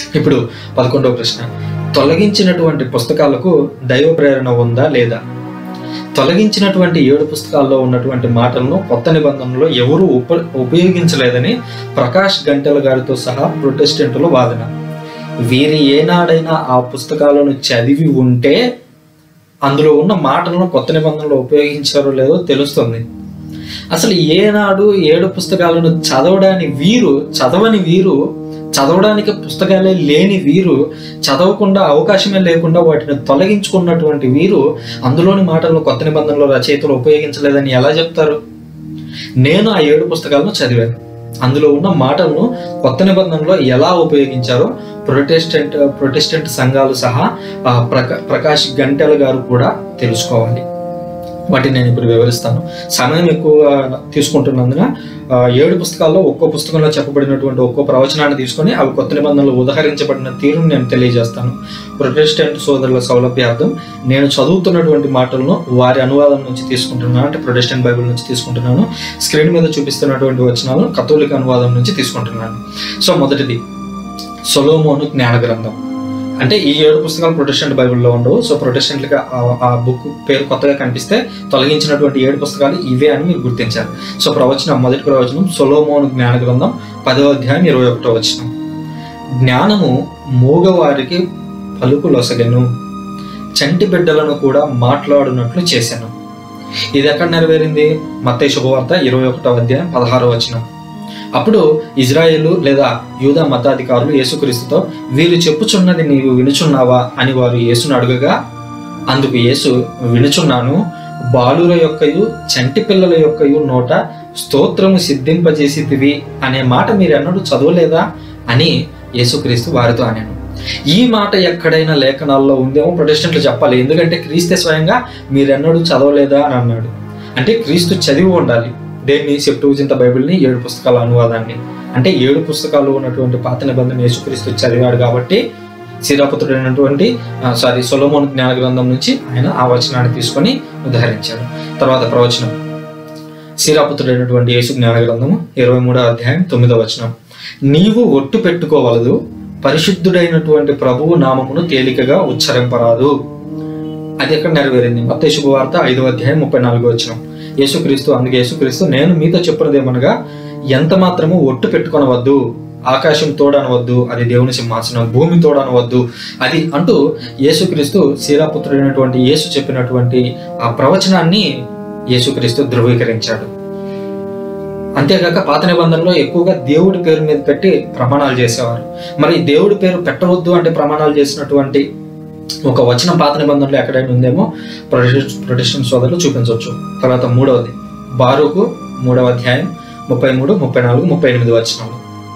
ఇప్పుడు పదకొండవ ప్రశ్న తొలగించినటువంటి పుస్తకాలకు దైవ ప్రేరణ ఉందా లేదా తొలగించినటువంటి ఏడు పుస్తకాల్లో ఉన్నటువంటి మాటలను కొత్త నిబంధనలో ఎవరు ఉప ఉపయోగించలేదని ప్రకాష్ గంటెల గారితో సహా ప్రొటెస్టెంటుల వాదన వీరి ఏనాడైనా ఆ పుస్తకాలను చదివి ఉంటే అందులో ఉన్న మాటలను కొత్త నిబంధనలో ఉపయోగించారో లేదో తెలుస్తుంది అసలు ఏనాడు ఏడు పుస్తకాలను చదవడాని వీరు చదవని వీరు చదవడానికి పుస్తకాలే లేని వీరు చదవకుండా అవకాశమే లేకుండా వాటిని తొలగించుకున్నటువంటి వీరు అందులోని మాటలను కొత్త నిబంధనలో రచయితలు ఉపయోగించలేదని ఎలా చెప్తారు నేను ఆ ఏడు పుస్తకాలను చదివాను అందులో ఉన్న మాటలను కొత్త నిబంధనలో ఎలా ఉపయోగించారో ప్రొటెస్టెంట్ ప్రొటెస్టెంట్ సంఘాలు సహా ఆ, ప్రకా ప్రకాష్ గంటెల గారు కూడా తెలుసుకోవాలి వాటిని నేను ఇప్పుడు వివరిస్తాను సమయం ఎక్కువ తీసుకుంటున్నందున ఆ, ఏడు పుస్తకాల్లో ఒక్కో పుస్తకంలో చెప్పబడినటువంటి ఒక్కో ప్రవచనాన్ని తీసుకొని అవి కొత్త నిబంధనలు ఉదహరించబడిన తీరును నేను తెలియజేస్తాను ప్రొటెస్టెంట్ సోదరుల సౌలభ్యార్థం నేను చదువుతున్నటువంటి మాటలను వారి అనువాదం నుంచి తీసుకుంటున్నాను అంటే ప్రొటెస్టెంట్ బైబిల్ నుంచి తీసుకుంటున్నాను స్క్రీన్ మీద చూపిస్తున్నటువంటి వచనాలను కథోలిక అనువాదం నుంచి తీసుకుంటున్నాను సో మొదటిది సొలోమోను జ్ఞాన గ్రంథం అంటే ఈ ఏడు పుస్తకాలు ప్రొటెస్టెంట్ బైబిల్లో ఉండవు సో ప్రొటెస్టెంట్గా ఆ బుక్ పేరు కొత్తగా కనిపిస్తే తొలగించినటువంటి ఏడు పుస్తకాలు ఇవే అని మీరు గుర్తించారు సో ప్రవచనం మొదటి ప్రవచనం సొలోమోను జ్ఞాన గ్రంథం పదవ అధ్యాయం ఇరవై ఒకటో వచనం జ్ఞానము మూగవారికి పలుకు లొసగెను చంటి బిడ్డలను కూడా మాట్లాడునట్లు చేశాను ఇది ఎక్కడ నెరవేరింది మత్తయి శుభవార్త ఇరవై ఒకటో అధ్యాయం పదహారో వచనం అప్పుడు ఇజ్రాయేలు లేదా యూదా మతాధికారులు యేసుక్రీస్తుతో వీరు చెప్పుచున్నది నీవు వినుచున్నావా అని వారు యేసును అడుగగా అందుకు యేసు వినుచున్నాను బాలుర యొక్కయు చంటి పిల్లల యొక్కయు నోట స్తోత్రము సిద్ధింపజేసితివి అనే మాట మీరు ఎన్నడూ చదవలేదా అని యేసుక్రీస్తు వారితో అన్నాను ఈ మాట ఎక్కడైనా లేఖనాల్లో ఉందేమో ప్రొటెస్టెంట్లు చెప్పాలి ఎందుకంటే క్రీస్తే స్వయంగా మీరెన్నడూ చదవలేదా అని అన్నాడు అంటే క్రీస్తు చదివి ఉండాలి దేన్ని సెప్టూజింత బైబిల్ని ఏడు పుస్తకాల అనువాదాన్ని అంటే ఏడు పుస్తకాలు ఉన్నటువంటి పాత నిబంధన యేసుక్రీస్తు చదివాడు కాబట్టి సిరాపుత్రుడైనటువంటి సారీ సొలోమోన్ జ్ఞాన గ్రంథం నుంచి ఆయన ఆ వచనాన్ని తీసుకొని ఉదహరించాడు తర్వాత ప్రవచనం సిరాపుత్రుడైనటువంటి యేసు జ్ఞాన గ్రంథము ఇరవై మూడో అధ్యాయం తొమ్మిదో వచనం నీవు ఒట్టు పెట్టుకోవలదు పరిశుద్ధుడైనటువంటి ప్రభువు నామమును తేలికగా ఉచ్చరింపరాదు అది ఎక్కడ నెరవేరింది మత్తయి శుభవార్త ఐదవ అధ్యాయం ముప్పై నాలుగో వచనం యేసుక్రీస్తు అందుకే యేసుక్రీస్తు నేను మీతో చెప్పినదేమనగా ఎంత మాత్రము ఒట్టు పెట్టుకొనవద్దు ఆకాశం తోడనవద్దు అది దేవుని సింహాసనం భూమి తోడనవద్దు అది అంటూ యేసుక్రీస్తు శీలాపుత్రుడైనటువంటి యేసు చెప్పినటువంటి ఆ ప్రవచనాన్ని యేసుక్రీస్తు ధృవీకరించాడు అంతేకాక పాత నిబంధనలో ఎక్కువగా దేవుడి పేరు మీద పెట్టి ప్రమాణాలు చేసేవారు మరి దేవుడి పేరు పెట్టవద్దు అంటే ప్రమాణాలు చేసినటువంటి ఒక వచనం పాత నిబంధనలో ఎక్కడైనా ఉందేమో ప్రొటెస్ట్ ప్రొటెస్టెంట్ సోదరులు చూపించవచ్చు తర్వాత మూడవది బారుకు మూడవ అధ్యాయం ముప్పై మూడు ముప్పై నాలుగు ముప్పై ఎనిమిది వచనాలు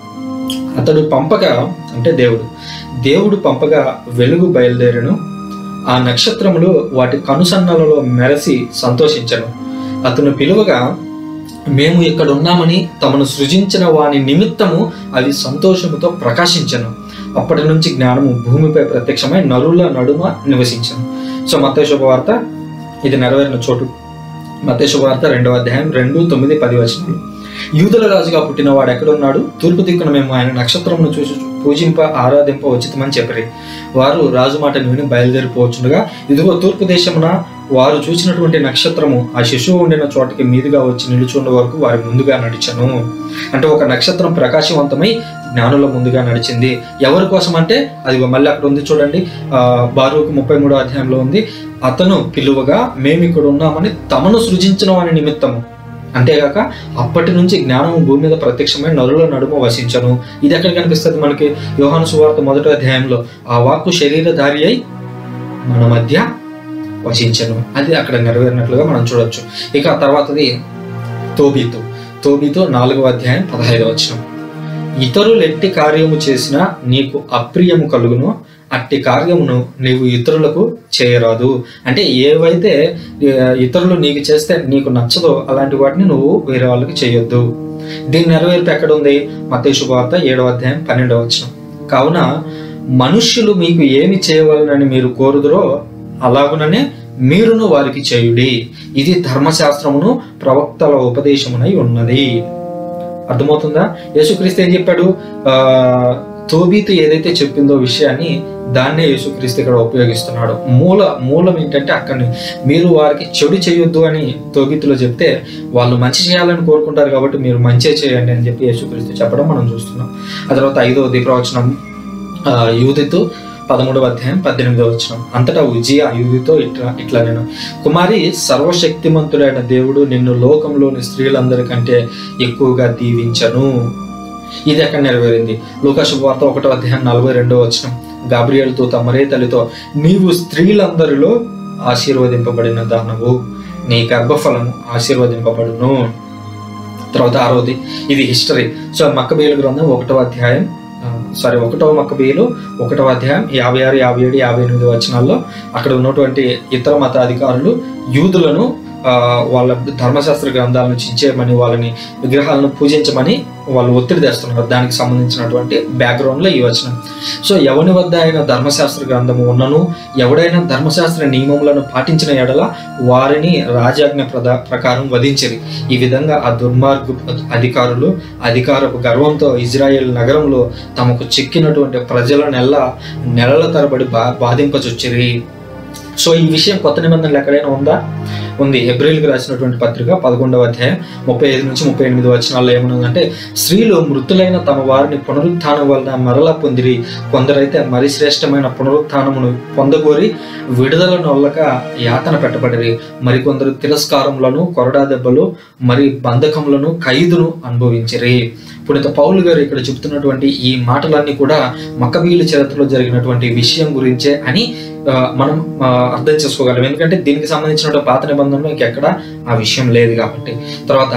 అతడు పంపగా అంటే దేవుడు దేవుడు పంపగా వెలుగు బయలుదేరను ఆ నక్షత్రములు వాటి కనుసన్నలలో మెరసి సంతోషించను అతను పిలువగా మేము ఇక్కడ ఉన్నామని తమను సృజించిన వాని నిమిత్తము అవి సంతోషముతో ప్రకాశించను అప్పటి నుంచి జ్ఞానము భూమిపై ప్రత్యక్షమై నరుల నడుమ నివసించను సో మత శుభవార్త ఇది నెరవేరిన చోటు మత శుభవార్త రెండవ అధ్యాయం రెండు తొమ్మిది పది వచనాలు యూదుల రాజుగా పుట్టిన వాడు ఎక్కడున్నాడు తూర్పు దిక్కున మేము ఆయన నక్షత్రమును చూసి పూజింప ఆరాధింప ఉచితమని చెప్పరి వారు రాజు మాటను విని బయలుదేరిపోవచ్చుండగా ఇదిగో తూర్పు దేశమున వారు చూసినటువంటి నక్షత్రము ఆ శిశువు ఉండిన చోటకి మీదుగా వచ్చి నిలుచుండే వరకు వారి ముందుగా నడిచను అంటే ఒక నక్షత్రం ప్రకాశవంతమై జ్ఞానుల ముందుగా నడిచింది ఎవరి కోసం అంటే అది మళ్ళీ అక్కడ ఉంది చూడండి ఆ బారుకు ముప్పై మూడో అధ్యాయంలో ఉంది అతను పిలువగా మేము ఇక్కడ ఉన్నామని తమను సృజించిన వాని నిమిత్తము అంతేగాక అప్పటి నుంచి జ్ఞానము భూమి మీద ప్రత్యక్షమై నరుల నడుమ వసించను ఇది ఎక్కడ కనిపిస్తుంది మనకి యోహాను సువార్త మొదటి అధ్యాయంలో ఆ వాక్కు శరీరధారి అయి మన మధ్య వసించను అది అక్కడ నెరవేరినట్లుగా మనం చూడొచ్చు ఇక ఆ తర్వాతది తోబీతు తోబీతు నాలుగవ అధ్యాయం పదహైదవ వచనం ఇతరులు ఎట్టి కార్యము చేసినా నీకు అప్రియము కలుగును అట్టి కార్యమును నీవు ఇతరులకు చేయరాదు అంటే ఏవైతే ఆ, ఇతరులు నీకు చేస్తే నీకు నచ్చదో అలాంటి వాటిని నువ్వు వేరే వాళ్ళకి చేయొద్దు దీని నెరవేర్పు ఎక్కడ ఉంది మత శుభవార్త ఏడవ అధ్యాయం పన్నెండవ వచనం కావున మనుష్యులు మీకు ఏమి చేయవలనని మీరు కోరుదురో అలాగుననే మీరును వారికి చేయుడి ఇది ధర్మశాస్త్రమును ప్రవక్తల ఉపదేశమునై ఉన్నది అర్థమవుతుందా యేసుక్రీస్తు ఏం చెప్పాడు ఆ తోబీతు ఏదైతే చెప్పిందో విషయాన్ని దాన్నే యేసుక్రీస్తు ఇక్కడ ఉపయోగిస్తున్నాడు మూల మూలం ఏంటంటే అక్కడిని మీరు వారికి చెడు చేయొద్దు అని తోబీతులో చెప్తే వాళ్ళు మంచి చేయాలని కోరుకుంటారు కాబట్టి మీరు మంచి చేయండి అని చెప్పి యేసుక్రీస్తు చెప్పడం మనం చూస్తున్నాం ఆ తర్వాత ఐదవది ప్రవచనం ఆ, యూదితో పదమూడవ అధ్యాయం పద్దెనిమిదవ వచనం అంతటా ఉజియ యూదితో ఇట్లా ఇట్లా నేను కుమారి సర్వశక్తిమంతుడైన దేవుడు నిన్ను లోకంలోని స్త్రీలందరికంటే ఎక్కువగా దీవించను ఇది ఎక్కడ నెరవేరింది లోకాశుభవార్త ఒకటో అధ్యాయం నలభై రెండో వచనం గాబ్రియల్తో తమరే తల్లితో నీవు స్త్రీలందరిలో ఆశీర్వదింపబడిన దానవు నీ గర్భఫలము ఆశీర్వదింపబడును తర్వాత ఆరోది ఇది హిస్టరీ సో మక్కబేలు గ్రంథం ఒకటో అధ్యాయం సారీ ఒకటో మక్కబేలు ఒకటో అధ్యాయం యాభై ఆరు యాభై ఏడు యాభై ఎనిమిది వచనాల్లో అక్కడ ఉన్నటువంటి ఇతర మత అధికారులు యూదులను ఆ, వాళ్ళ ధర్మశాస్త్ర గ్రంథాలను చించేయమని వాళ్ళని విగ్రహాలను పూజించమని వాళ్ళు ఒత్తిడి తెస్తున్నారు దానికి సంబంధించినటువంటి బ్యాక్గ్రౌండ్లో ఈ వచనం సో ఎవని వద్ద అయిన ధర్మశాస్త్ర గ్రంథము ఉన్నను ఎవడైనా ధర్మశాస్త్ర నియమములను పాటించిన ఎడల వారిని రాజాజ్ఞ ప్రద ప్రకారం వధించరి ఈ విధంగా ఆ దుర్మార్గు అధికారులు అధికారపు గర్వంతో ఇజ్రాయెల్ నగరంలో తమకు చిక్కినటువంటి ప్రజలనెల్లా నెలల తరబడి బా బాధింపచొచ్చిరి సో ఈ విషయం కొత్త నిబంధనలు ఎక్కడైనా ఉందా ఉంది ఏప్రిల్కి రాసినటువంటి పత్రిక పదకొండవ అధ్యాయం ముప్పై ఐదు నుంచి ముప్పై ఎనిమిది వచనాల్లో ఏమన్నదంటే స్త్రీలు మృతులైన తమ వారిని పునరుత్థానం వలన మరలా పొందిరి కొందరైతే మరి శ్రేష్టమైన పునరుత్థానమును పొందగోరి విడుదల నొల్లక యాతన పెట్టబడిరి మరికొందరు తిరస్కారములను కొరడా దెబ్బలు మరి బంధకములను ఖైదును అనుభవించిరి పునీత పౌలు గారు ఇక్కడ చెబుతున్నటువంటి ఈ మాటలన్నీ కూడా మక్కబీల చరిత్రలో జరిగినటువంటి విషయం గురించే అని ఆ, మనం ఆ, అర్థం చేసుకోగలం ఎందుకంటే దీనికి సంబంధించిన పాత నిబంధనలో ఇంకెక్కడ ఆ విషయం లేదు కాబట్టి తర్వాత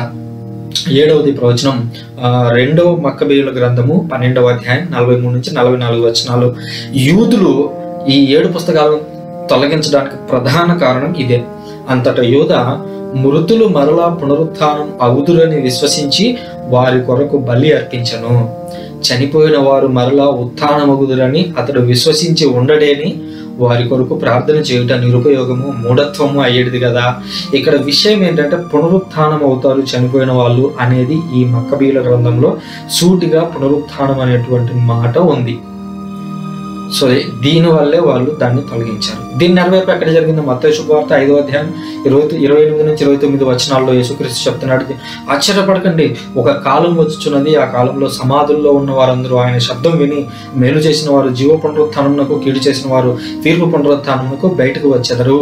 ఏడవది ప్రవచనం ఆ, రెండవ మక్కబేయుల గ్రంథము పన్నెండవ అధ్యాయం నలభై మూడు నుంచి నలభై నాలుగు వచనాలు యూదులు ఈ ఏడు పుస్తకాలను తొలగించడానికి ప్రధాన కారణం ఇదే అంతటా యూద మృతులు మరలా పునరుత్థానం అవుదురని విశ్వసించి వారి కొరకు బలి అర్పించను చనిపోయిన వారు మరలా ఉత్థానమగుదురని అతడు విశ్వసించి ఉండడేని వారి కొరకు ప్రార్థన చేయుట నిరుపయోగము మూఢత్వము అయ్యేది కదా ఇక్కడ విషయం ఏంటంటే పునరుత్థానం అవుతారు చనిపోయిన వాళ్ళు అనేది ఈ మక్కబీల గ్రంథంలో సూటిగా పునరుత్థానం అనేటువంటి మాట ఉంది సో దీని వల్లే వాళ్ళు దాన్ని తొలగించారు దీని నెరవేర్పు ఎక్కడ జరిగింది మత్తయి శుభవార్త ఐదో అధ్యాయం ఇరవై ఇరవై ఎనిమిది నుంచి ఇరవై తొమ్మిది వచనాల్లో యేసుక్రీస్తు చెప్తున్నాడు ఆశ్చర్యపడకండి ఒక కాలం వచ్చుచున్నది ఆ కాలంలో సమాధుల్లో ఉన్న వారందరూ ఆయన శబ్దం విని మేలు చేసిన వారు జీవ పునరుత్థానమునకు కీడు చేసిన వారు తీర్పు పునరుత్థానమునకు బయటకు వచ్చెదరు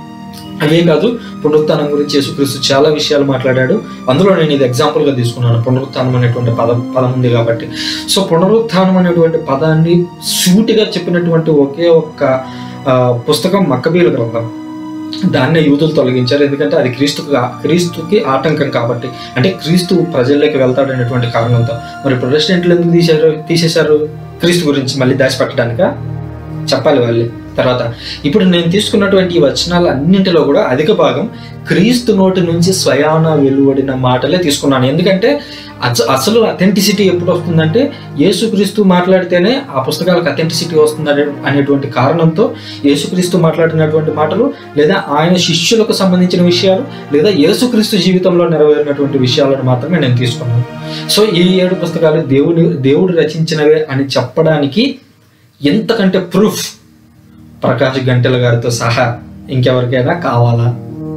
అవే కాదు పునరుత్థానం గురించి యేసుక్రీస్తు చాలా విషయాలు మాట్లాడాడు అందులో నేను ఇది ఎగ్జాంపుల్గా తీసుకున్నాను పునరుత్థానం అనేటువంటి పదం పదం ఉంది కాబట్టి సో పునరుత్థానం అనేటువంటి పదాన్ని సూటిగా చెప్పినటువంటి ఒకే ఒక్క ఆ, పుస్తకం మక్కబీల గ్రంథం దాన్నే యూదులు తొలగించారు ఎందుకంటే అది క్రీస్తుకు క్రీస్తుకి ఆటంకం కాబట్టి అంటే క్రీస్తు ప్రజల్లోకి వెళ్తాడనేటువంటి కారణంతో మరి ప్రొటెస్టెంట్లు ఎందుకు తీశారు తీసేశారు క్రీస్తు గురించి మళ్ళీ దాచిపెట్టడానికా చెప్పాలి వాళ్ళే తర్వాత ఇప్పుడు నేను తీసుకున్నటువంటి ఈ వచనాలు అన్నింటిలో కూడా అధిక భాగం క్రీస్తు నోటి నుంచి స్వయాన వెలువడిన మాటలే తీసుకున్నాను ఎందుకంటే అస- అసలు అథెంటిసిటీ ఎప్పుడు వస్తుందంటే యేసుక్రీస్తు మాట్లాడితేనే ఆ పుస్తకాలకు అథెంటిసిటీ వస్తుంది అనే అనేటువంటి కారణంతో యేసుక్రీస్తు మాట్లాడినటువంటి మాటలు లేదా ఆయన శిష్యులకు సంబంధించిన విషయాలు లేదా యేసుక్రీస్తు జీవితంలో నెరవేరినటువంటి విషయాలను మాత్రమే నేను తీసుకున్నాను సో ఈ ఏడు పుస్తకాలు దేవుని దేవుడు రచించినవే అని చెప్పడానికి ఎంతకంటే ప్రూఫ్ ప్రకాష్ గంటెల గారితో సహా ఇంకెవరికైనా కావాలా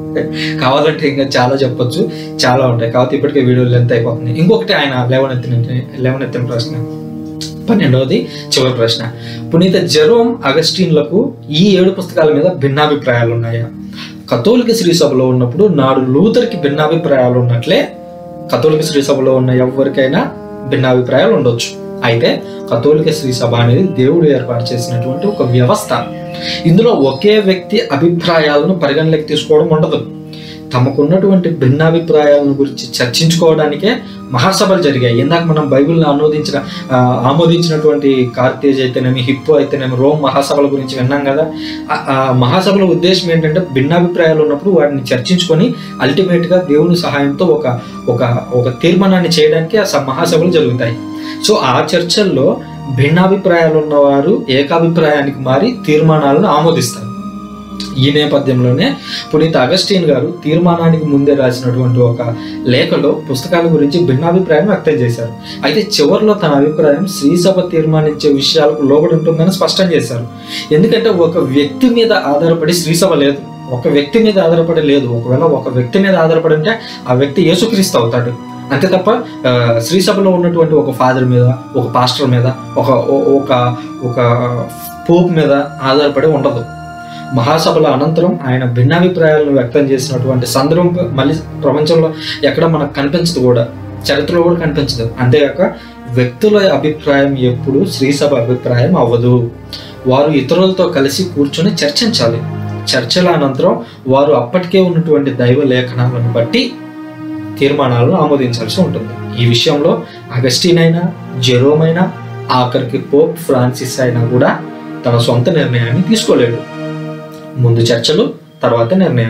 కావాలంటే ఇంకా చాలా చెప్పొచ్చు చాలా ఉంటాయి కాబట్టి ఇప్పటికే వీడియోలు ఎంత అయిపోతుంది ఇంకొకటి ఆయన లేవనెత్తిన లేవనెత్తిన ప్రశ్న పన్నెండవది చివరి ప్రశ్న పునీత జెరోమ్ అగస్టిన్లకు ఈ ఏడు పుస్తకాల మీద భిన్నాభిప్రాయాలు ఉన్నాయా కథోలిక శ్రీ సభలో ఉన్నప్పుడు నాడు లూథర్కి భిన్నాభిప్రాయాలు ఉన్నట్లే కథోలిక శ్రీ సభలో ఉన్న ఎవరికైనా భిన్నాభిప్రాయాలు ఉండొచ్చు అయితే కథోలిక శ్రీ సభ అనేది దేవుడు ఏర్పాటు చేసినటువంటి ఒక వ్యవస్థ ఇందులో ఒకే వ్యక్తి అభిప్రాయాలను పరిగణలోకి తీసుకోవడం ఉండదు తమకున్నటువంటి భిన్నాభిప్రాయాలను గురించి చర్చించుకోవడానికే మహాసభలు జరిగాయి ఇందాక మనం బైబిల్ని ఆమోదించిన ఆ, ఆమోదించినటువంటి కార్తేజ్ అయితేనేమి హిప్పు అయితేనేమి రోమ్ మహాసభల గురించి విన్నాం కదా ఆ- ఆ మహాసభల ఉద్దేశం ఏంటంటే భిన్నాభిప్రాయాలు ఉన్నప్పుడు వాటిని చర్చించుకొని అల్టిమేట్ గా దేవుని సహాయంతో ఒక ఒక ఒక తీర్మానాన్ని చేయడానికి ఆ స- మహాసభలు జరుగుతాయి సో ఆ చర్చల్లో భిన్నాభిప్రాయాలు ఉన్నవారు ఏకాభిప్రాయానికి మారి తీర్మానాలను ఆమోదిస్తారు ఈ నేపథ్యంలోనే పునీత అగస్టిన్ గారు తీర్మానానికి ముందే రాసినటువంటి ఒక లేఖలో పుస్తకాల గురించి భిన్నాభిప్రాయం వ్యక్తం చేశారు అయితే చివరిలో తన అభిప్రాయం శ్రీసభ తీర్మానించే విషయాలకు లోబడి ఉంటుందని స్పష్టం చేశారు ఎందుకంటే ఒక వ్యక్తి మీద ఆధారపడి శ్రీసభ లేదు ఒక వ్యక్తి మీద ఆధారపడి లేదు ఒకవేళ ఒక వ్యక్తి మీద ఆధారపడి ఉంటే ఆ వ్యక్తి యేసుక్రీస్తు అవుతాడు అంతే తప్ప ఆ, శ్రీసభలో ఉన్నటువంటి ఒక ఫాదర్ మీద ఒక పాస్టర్ మీద ఒక ఒక ఒక పోప్ మీద ఆధారపడి ఉండదు మహాసభల అనంతరం ఆయన భిన్నాభిప్రాయాలను వ్యక్తం చేసినటువంటి సందర్భం మళ్ళీ ప్రపంచంలో ఎక్కడ మనకు కనిపించదు కూడా చరిత్రలో కూడా కనిపించదు అంతేకాక వ్యక్తుల అభిప్రాయం ఎప్పుడు శ్రీసభ అభిప్రాయం అవ్వదు వారు ఇతరులతో కలిసి కూర్చొని చర్చించాలి చర్చల అనంతరం వారు అప్పటికే ఉన్నటువంటి దైవ లేఖనాలను బట్టి తీర్మానాలను ఆమోదించాల్సి ఉంటుంది ఈ విషయంలో అగస్టిన్ అయినా జెరోమ్ అయినా ఆఖరికి పోప్ ఫ్రాన్సిస్ అయినా కూడా తన సొంత నిర్ణయాన్ని తీసుకోలేడు ముందు చర్చలు తర్వాత నిర్ణయం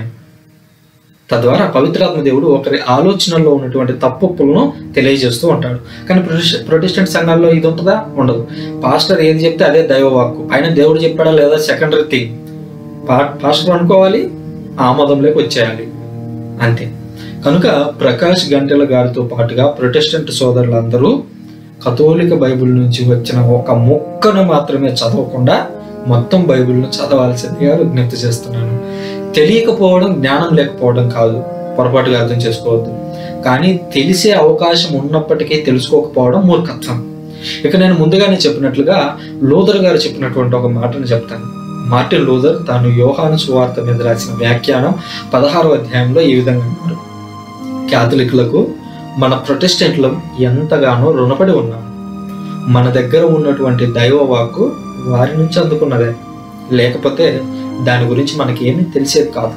తద్వారా పవిత్రాత్మ దేవుడు ఒకరి ఆలోచనల్లో ఉన్నటువంటి తప్పులను తెలియజేస్తూ ఉంటాడు కానీ ప్రొటెస్- ప్రొటెస్టెంట్ సంఘాల్లో ఇది ఉంటుందా ఉండదు పాస్టర్ ఏది చెప్తే అదే దైవవాక్కు ఆయన దేవుడు చెప్పాడా లేదా సెకండరీ థింగ్ పా పాస్టర్ అనుకోవాలి ఆమోదంలోకి వచ్చేయాలి అంతే కనుక ప్రకాష్ గంటెల గారితో పాటుగా ప్రొటెస్టెంట్ సోదరులందరూ కథోలిక బైబిల్ నుంచి వచ్చిన ఒక ముక్కను మాత్రమే చదవకుండా మొత్తం బైబిల్ను చదవాల్సిందిగా విజ్ఞప్తి చేస్తున్నాను తెలియకపోవడం జ్ఞానం లేకపోవడం కాదు పొరపాటుగా అర్థం చేసుకోవద్దు కానీ తెలిసే అవకాశం ఉన్నప్పటికీ తెలుసుకోకపోవడం మూర్ఖత్వం ఇక నేను ముందుగానే చెప్పినట్లుగా లూథర్ గారు చెప్పినటువంటి ఒక మాటను చెప్తాను మార్టిన్ లూథర్ తాను యోహాను సువార్త మీద రాసిన వ్యాఖ్యానం పదహారో అధ్యాయంలో ఈ విధంగా అన్నారు క్యాథలిక్లకు మన ప్రొటెస్టెంట్లు ఎంతగానో రుణపడి ఉన్నాం మన దగ్గర ఉన్నటువంటి దైవ వాక్కు వారి నుంచి అందుకున్నదే లేకపోతే దాని గురించి మనకి ఏమీ తెలిసేది కాదు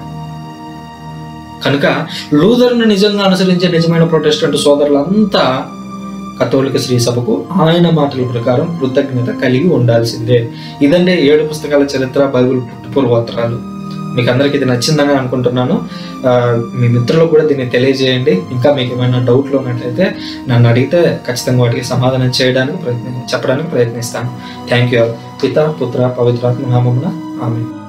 కనుక లూథర్ను నిజంగా అనుసరించే నిజమైన ప్రొటెస్టెంట్ సోదరులంతా కథోలిక శ్రీ సభకు ఆయన మాటల ప్రకారం కృతజ్ఞత కలిగి ఉండాల్సిందే ఇదండి ఏడు పుస్తకాల చరిత్ర బైబిల్ పూర్వోత్తరాలు మీకు అందరికి ఇది నచ్చిందని అనుకుంటున్నాను ఆ, మీ మిత్రులకు కూడా దీన్ని తెలియజేయండి ఇంకా మీకు ఏమైనా డౌట్లు ఉన్నట్లయితే నన్ను అడిగితే ఖచ్చితంగా వాటికి సమాధానం చేయడానికి ప్రయత్ని చెప్పడానికి ప్రయత్నిస్తాను థ్యాంక్ యూ పిత పుత్ర పవిత్రాత్మ నామమున ఆమె